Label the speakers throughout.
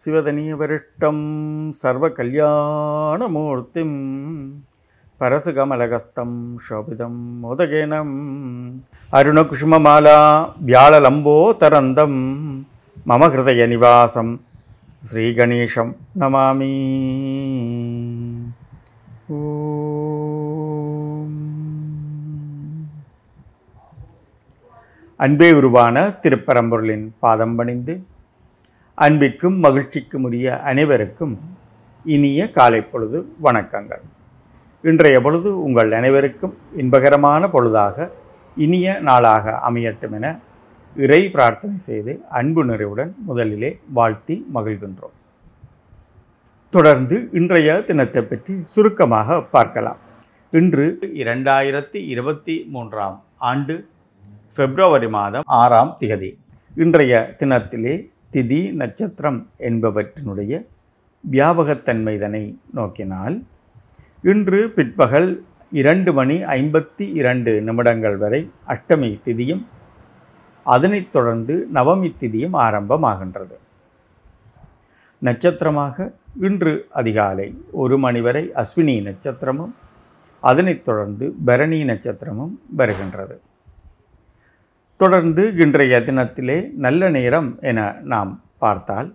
Speaker 1: சிவதனியவரிஷ்டம் சர்வகல்யாணமூர்த்திம் பரசுகமலகஸ்தம் சோபிதம் மோதகேனம் அருணகுஷ்மமாலா வியாழலம்போதரந்தம் மம ஹிருதய நிவாசம் ஸ்ரீகணேஷம் நமாமி ஓம் அன்பே உருவான திருப்பரம்பொருளின் பாதம் பணிந்து அன்பிற்கும் மகிழ்ச்சிக்கும் உரிய அனைவருக்கும் இனிய காலை பொழுது வணக்கங்கள் இன்றைய பொழுது உங்கள் அனைவருக்கும் இன்பகரமான பொழுதாக இனிய நாளாக அமையட்டும் என இறை பிரார்த்தனை செய்து அன்பு நிறைவுடன் முதலிலே வாழ்த்தி மகிழ்கின்றோம் தொடர்ந்து இன்றைய தினத்தை பற்றி சுருக்கமாக பார்க்கலாம் இன்று இரண்டாயிரத்தி இருபத்தி மூன்றாம் ஆண்டு பிப்ரவரி மாதம் ஆறாம் திகதி இன்றைய தினத்திலே திதி நட்சத்திரம் என்பவற்றினுடைய வியாபகத்தன்மைதனை நோக்கினால் இன்று பிற்பகல் இரண்டு மணி ஐம்பத்தி இரண்டு நிமிடங்கள் வரை அஷ்டமி திதியும் அதனைத் தொடர்ந்து நவமி திதியும் ஆரம்பமாகின்றது நட்சத்திரமாக இன்று அதிகாலை ஒரு மணி வரை அஸ்வினி நட்சத்திரமும் அதனைத் தொடர்ந்து பரணி நட்சத்திரமும் வருகின்றது தொடர்ந்து இன்றைய தினத்திலே நல்ல நேரம் என நாம் பார்த்தால்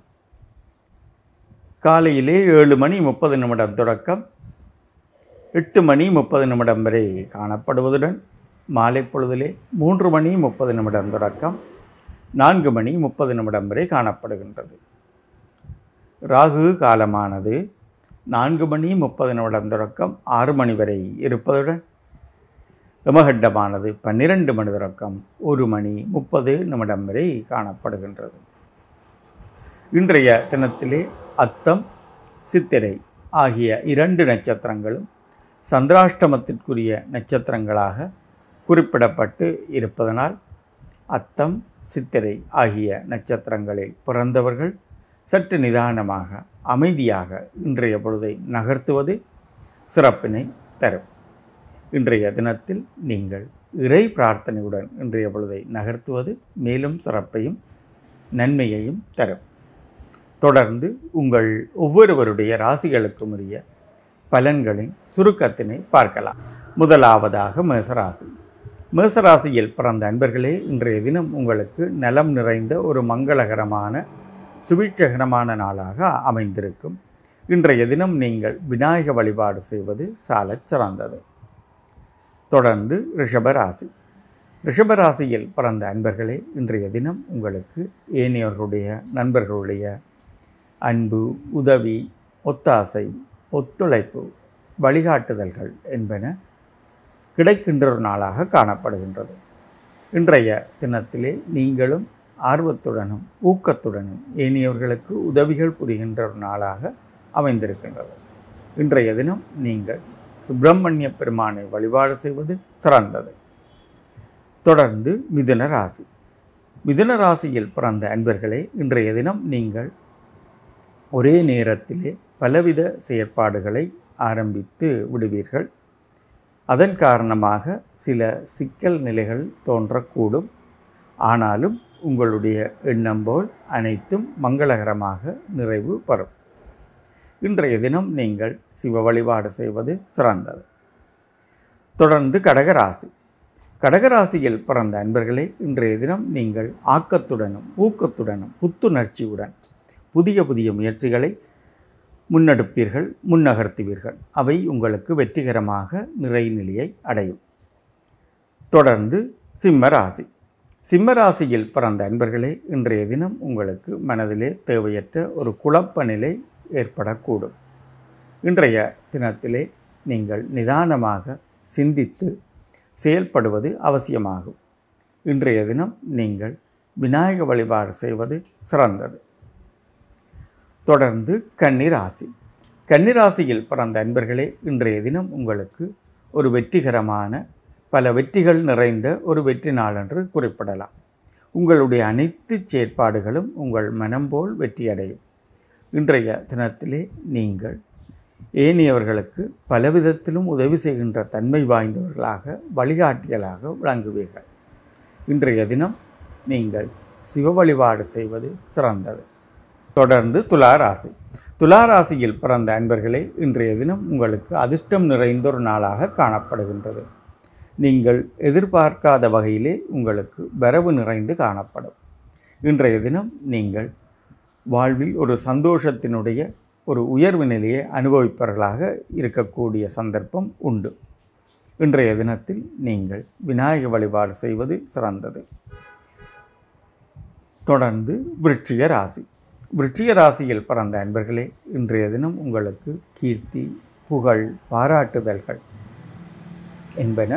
Speaker 1: காலையிலே ஏழு மணி முப்பது நிமிடம் தொடக்கம் எட்டு மணி முப்பது நிமிடம் வரை காணப்படுவதுடன் மாலை பொழுதிலே மூன்று மணி முப்பது நிமிடம் தொடக்கம் நான்கு மணி முப்பது நிமிடம் வரை காணப்படுகின்றது ராகு காலமானது நான்கு மணி முப்பது நிமிடம் தொடக்கம் ஆறு மணி வரை இருப்பதுடன் யமகண்டமானது பன்னிரண்டு மணி தொடக்கம் ஒரு மணி முப்பது நிமிடம் வரை காணப்படுகின்றது இன்றைய தினத்திலே அத்தம் சித்திரை ஆகிய இரண்டு நட்சத்திரங்களும் சந்திராஷ்டமத்திற்குரிய நட்சத்திரங்களாக குறிப்பிடப்பட்டு இருப்பதனால் அத்தம் சித்திரை ஆகிய நட்சத்திரங்களில் பிறந்தவர்கள் சற்று நிதானமாக அமைதியாக இன்றைய பொழுதை நகர்த்துவது சிறப்பினை தரும் இன்றைய தினத்தில் நீங்கள் இறை பிரார்த்தனையுடன் இன்றைய பொழுதை நகர்த்துவது மேலும் சிறப்பையும் நன்மையையும் தரும் தொடர்ந்து உங்கள் ஒவ்வொருவருடைய ராசிகளுக்கும் உரிய பலன்களின் சுருக்கத்தினை பார்க்கலாம் முதலாவதாக மேசராசி மேசராசியில் பிறந்த அன்பர்களே இன்றைய தினம் உங்களுக்கு நலம் நிறைந்த ஒரு மங்களகரமான சுபீட்சகரமான நாளாக அமைந்திருக்கும் இன்றைய தினம் நீங்கள் விநாயக வழிபாடு செய்வது சாலச் சிறந்தது தொடர்ந்து ரிஷபராசி ரிஷபராசியில் பிறந்த அன்பர்களே இன்றைய தினம் உங்களுக்கு ஏனையவர்களுடைய நண்பர்களுடைய அன்பு உதவி ஒத்தாசை ஒத்துழைப்பு வழிகாட்டுதல்கள் என்பன கிடைக்கின்ற ஒரு நாளாக காணப்படுகின்றது இன்றைய தினத்திலே நீங்களும் ஆர்வத்துடனும் ஊக்கத்துடனும் ஏனையவர்களுக்கு உதவிகள் புரிகின்ற ஒரு நாளாக அமைந்திருக்கின்றது இன்றைய தினம் நீங்கள் சுப்பிரமணிய பெருமானை வழிபாடு செய்வது சிறந்தது தொடர்ந்து மிதுன ராசி மிதுன ராசியில் பிறந்த அன்பர்களே இன்றைய தினம் நீங்கள் ஒரே நேரத்திலே பலவித செயற்பாடுகளை ஆரம்பித்து விடுவீர்கள் அதன் காரணமாக சில சிக்கல் நிலைகள் தோன்றக்கூடும் ஆனாலும் உங்களுடைய எண்ணம் போல் அனைத்தும் மங்களகரமாக நிறைவு பெறும் இன்றைய தினம் நீங்கள் சிவ வழிபாடு செய்வது சிறந்தது தொடர்ந்து கடகராசி கடகராசியில் பிறந்த அன்பர்களே இன்றைய தினம் நீங்கள் ஆக்கத்துடனும் ஊக்கத்துடனும் புத்துணர்ச்சியுடன் புதிய புதிய முயற்சிகளை முன்னெடுப்பீர்கள் முன்னகர்த்துவீர்கள் அவை உங்களுக்கு வெற்றிகரமாக நிறைநிலையை அடையும் தொடர்ந்து சிம்ம ராசி சிம்ம ராசியில் பிறந்த அன்பர்களே இன்றைய தினம் உங்களுக்கு மனதிலே தேவையற்ற ஒரு குழப்ப நிலை ஏற்படக்கூடும் இன்றைய தினத்திலே நீங்கள் நிதானமாக சிந்தித்து செயல்படுவது அவசியமாகும் இன்றைய தினம் நீங்கள் விநாயக வழிபாடு செய்வது சிறந்தது தொடர்ந்து கன்னிராசி கன்னிராசியில் பிறந்த அன்பர்களே இன்றைய தினம் உங்களுக்கு ஒரு வெற்றிகரமான பல வெற்றிகள் நிறைந்த ஒரு வெற்றி நாளென்று குறிப்பிடலாம் உங்களுடைய அனைத்து செயற்பாடுகளும் உங்கள் மனம் போல் வெற்றியடையும் இன்றைய தினத்திலே நீங்கள் ஏனையவர்களுக்கு பலவிதத்திலும் உதவி செய்கின்ற தன்மை வாய்ந்தவர்களாக வழிகாட்டியலாக விளங்குவீர்கள் இன்றைய தினம் நீங்கள் சிவ வழிபாடு செய்வது சிறந்தது தொடர்ந்து துலா ராசி துலா ராசியில் பிறந்த அன்பர்களே இன்றைய தினம் உங்களுக்கு அதிர்ஷ்டம் நிறைந்த ஒரு நாளாக காணப்படுகின்றது நீங்கள் எதிர்பார்க்காத வகையிலே உங்களுக்கு வரவு நிறைந்து காணப்படும் இன்றைய தினம் நீங்கள் வாழ்வில் ஒரு சந்தோஷத்தினுடைய ஒரு உயர்வு நிலையை அனுபவிப்பவர்களாக இருக்கக்கூடிய சந்தர்ப்பம் உண்டு இன்றைய தினத்தில் நீங்கள் விநாயக வழிபாடு செய்வது சிறந்தது தொடர்ந்து விருட்சிக ராசி விருட்சிக ராசியில் பிறந்த அன்பர்களே இன்றைய தினம் உங்களுக்கு கீர்த்தி புகழ் பாராட்டுதல்கள் என்பன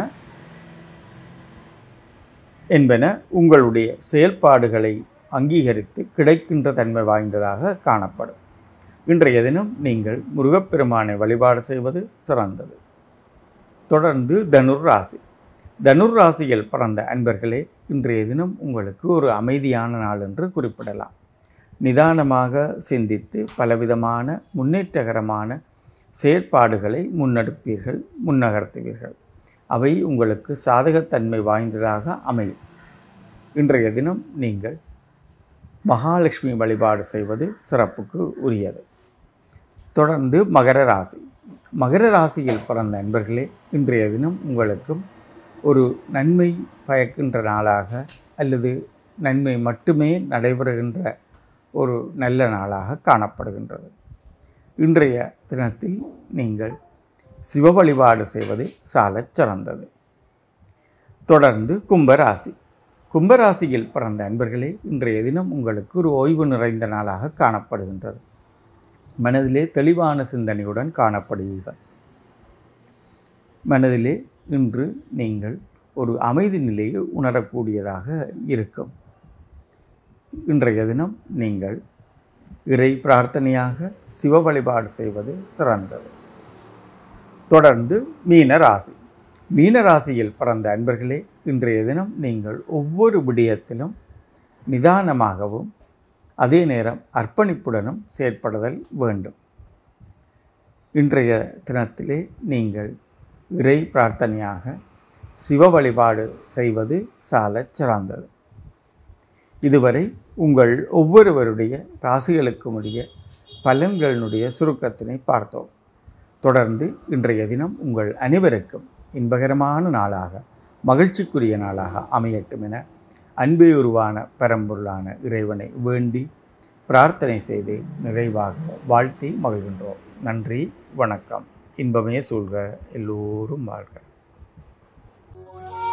Speaker 1: என்பன உங்களுடைய செயல்பாடுகளை அங்கீகரித்து கிடைக்கின்ற தன்மை வாய்ந்ததாக காணப்படும் இன்றைய தினம் நீங்கள் முருகப்பெருமானை வழிபாடு செய்வது சிறந்தது தொடர்ந்து தனுர் ராசி தனுர் ராசியில் பிறந்த அன்பர்களே இன்றைய தினம் உங்களுக்கு ஒரு அமைதியான நாள் என்று குறிப்பிடலாம் நிதானமாக சிந்தித்து பலவிதமான முன்னேற்றகரமான செயற்பாடுகளை முன்னெடுப்பீர்கள் முன்னகர்த்துவீர்கள் அவை உங்களுக்கு சாதகத்தன்மை வாய்ந்ததாக அமையும் இன்றைய தினம் நீங்கள் மகாலட்சுமி வழிபாடு செய்வது சிறப்புக்கு உரியது தொடர்ந்து மகர ராசி மகர ராசியில் பிறந்த நண்பர்களே இன்றைய தினம் உங்களுக்கும் ஒரு நன்மை பயக்கின்ற நாளாக அல்லது நன்மை மட்டுமே நடைபெறுகின்ற ஒரு நல்ல நாளாக காணப்படுகின்றது இன்றைய தினத்தில் நீங்கள் சிவ வழிபாடு செய்வது சாலச் சிறந்தது தொடர்ந்து கும்பராசி கும்பராசியில் பிறந்த அன்பர்களே இன்றைய தினம் உங்களுக்கு ஒரு ஓய்வு நிறைந்த நாளாக காணப்படுகின்றது மனதிலே தெளிவான சிந்தனையுடன் காணப்படுவீர்கள் மனதிலே இன்று நீங்கள் ஒரு அமைதி நிலையை உணரக்கூடியதாக இருக்கும் இன்றைய தினம் நீங்கள் இறை பிரார்த்தனையாக சிவ வழிபாடு செய்வது சிறந்தது தொடர்ந்து மீன ராசி மீன ராசியில் பிறந்த அன்பர்களே இன்றைய தினம் நீங்கள் ஒவ்வொரு விடயத்திலும் நிதானமாகவும் அதே நேரம் அர்ப்பணிப்புடனும் செயற்படுதல் வேண்டும் இன்றைய தினத்திலே நீங்கள் இறை பிரார்த்தனையாக சிவ வழிபாடு செய்வது சாலச் சிறந்தது இதுவரை உங்கள் ஒவ்வொருவருடைய ராசிகளுக்கும் உடைய பலன்களினுடைய சுருக்கத்தினை பார்த்தோம் தொடர்ந்து இன்றைய தினம் உங்கள் அனைவருக்கும் இன்பகரமான நாளாக மகிழ்ச்சிக்குரிய நாளாக அமையட்டும் என அன்பே உருவான பரம்பொருளான இறைவனை வேண்டி பிரார்த்தனை செய்து நிறைவாக வாழ்த்தி மகிழ்கின்றோம் நன்றி வணக்கம் இன்பமே சூழ்க எல்லோரும் வாழ்க